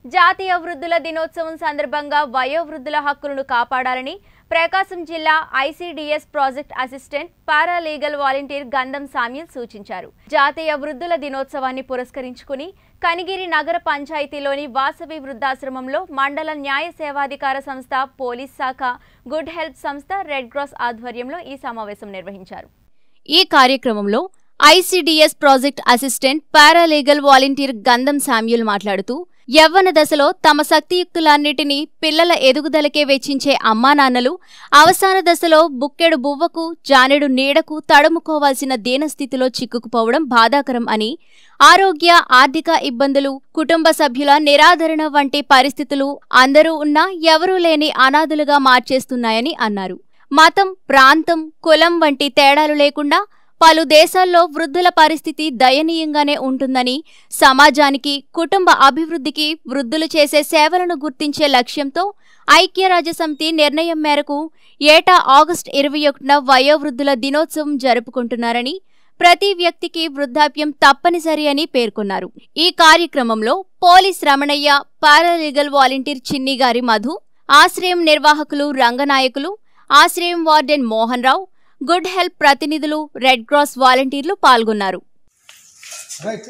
జాతీయ వృద్ధుల దినోత్సవం సందర్భంగా వయోవృద్ధుల హక్కులను కాపాడాలని ప్రకాశం జిల్లా ICDS project assistant paralegal volunteer Gandham Samuel సూచించారు జాతీయ వృద్ధుల దినోత్సవాన్ని పురస్కరించుకుని కనిగిరి నగర పంచాయతీలోని వాసవి వృద్ధాశ్రమంలో మండల న్యాయ సేవాధికార సంస్థ పోలీస్ శాఖ గుడ్ హెల్ప్ సంస్థ రెడ్ క్రాస్ ఆధ్వర్యంలో ఈ సమావేశం నిర్వహించారు ఈ కార్యక్రమంలో ICDS project assistant paralegal volunteer Gandham Samuel మాట్లాడుతూ యవ్వన దశలో తమ శక్తియుక్తులన్నిటినీ పిల్లల ఎదుగుదలకే వెచ్చించే అమ్మానాన్నలు అవసాన దశలో బుక్కెడు బువ్వకు జానెడు నీడకు తడుముకోవాల్సిన దీనస్థితిలో చిక్కుకుపోవడం బాధాకరం అని ఆరోగ్య ఆర్థిక ఇబ్బందులు కుటుంబ సభ్యుల నిరాదరణ వంటి పరిస్థితులు అందరూ ఉన్నా ఎవరూ లేని అనాథులుగా మార్చేస్తున్నాయని అన్నారు మతం ప్రాంతం కులం వంటి తేడాలు లేకుండా పలు దేశాల్లో వృద్ధుల పరిస్థితి దయనీయంగానే ఉంటుందని సమాజానికి కుటుంబ అభివృద్ధికి వృద్ధులు చేసే సేవలను గుర్తించే లక్ష్యంతో ఐక్యరాజ్యసమితి నిర్ణయం మేరకు ఏటా ఆగస్టు ఇరవై ఒకటిన వయోవృద్ధుల దినోత్సవం జరుపుకుంటున్నారని ప్రతి వ్యక్తికి వృద్ధాప్యం తప్పనిసరి అని పేర్కొన్నారు ఈ కార్యక్రమంలో పోలీస్ రమణయ్య పారాలీగల్ వాలంటీర్ చిన్ని గారి మధు ఆశ్రయం నిర్వాహకులు రంగనాయకులు ఆశ్రయం warden Mohan Rao Good Help ప్రతినిధులు రెడ్ క్రాస్ వాలంటీర్లు పాల్గొన్నారు రైట్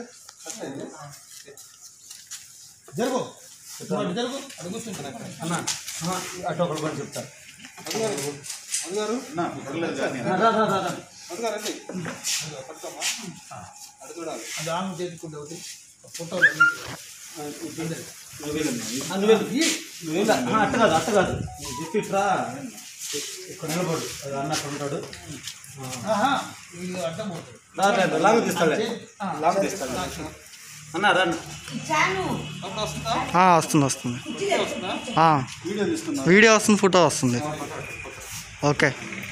జరుగు నువ్వు అటు జరుగు అటు కూర్చుంటా అన్న అన్న, అటు ఒకరు పని చెప్తారు అదిగారు అదిగారు రా, రా, రా, రా. అదిగారు రండి అదిగో, పట్టుకోమ్మా అటు చూడాలి అది ఆమె చేతికుంటే ఒకటి ఫోటోలు నువ్వు వెళ్ళు. ఆ, నువ్వు వెళ్ళు. నువ్వు వెళ్ళు. ఆ, అట్ట కాదు అట్ట కాదు నువ్వు చెప్పి ఇట్రా ఇక్కడ నిలబడు అది అన్న అక్కడ ఉంటాడు ఆహా ఇది అడ్డం పోతుంది రా, రా, రా, లాగు తీస్తాడులే లాగు తీస్తాడు అన్న రండి అప్పుడు వస్తుందా ఆ, వస్తుంది వస్తుంది వస్తుందా ఆ, వీడియో తీసుకున్నా వీడియో వస్తుంది ఫోటో వస్తుంది ఓకే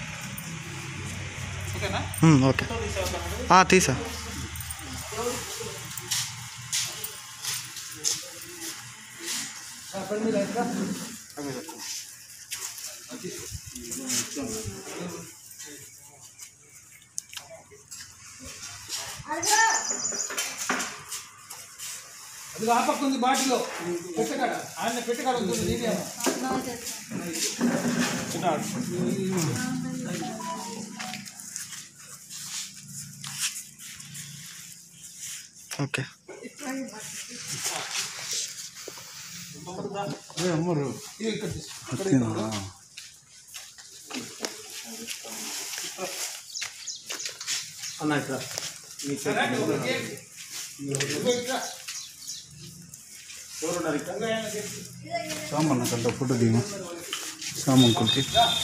ఓకేనా ఉమ్, ఓకే ఆ, తీసా అది ఆ పక్క ఉంది బాటిలో పెట్టకాడ ఆయన పెట్టకాడ ఉంటుంది నీదేమో ఓకే ఇది ఇక్కడ తీసుకో అన్న ఇక్కడ మీ ఇదిగో ఇక్కడ ఎవరున్నారు ఇక్కడ సామన్న కంట ఫోటో దిగు సామంకుల్కి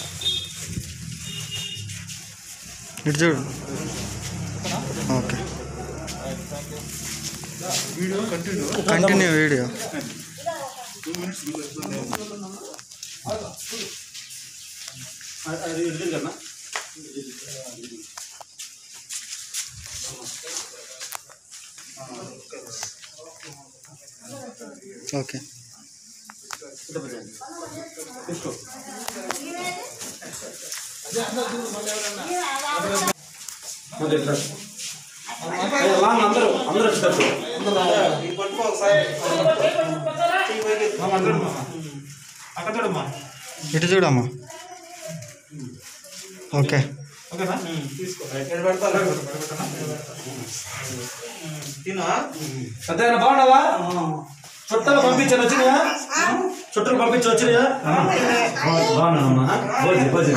ఇటు చూడు ఓకే కంటిన్యూ వీడియో అది ఎదురు కన్నా ఓకే తీసుకో మరి ఇట్లా. అయ్యో, లాంగ్ అందరూ అందరూ వచ్చేటప్పుడు అక్కడ చూడమ్మా ఇటు చూడమ్మా ఓకే ఓకేనా తీసుకో తినా పెద్ద బాగున్నావా చుట్టాలు పంపించాను వచ్చినాయా చుట్టాలు పంపించి వచ్చినాయా బాగున్నా భోజనం భోజనం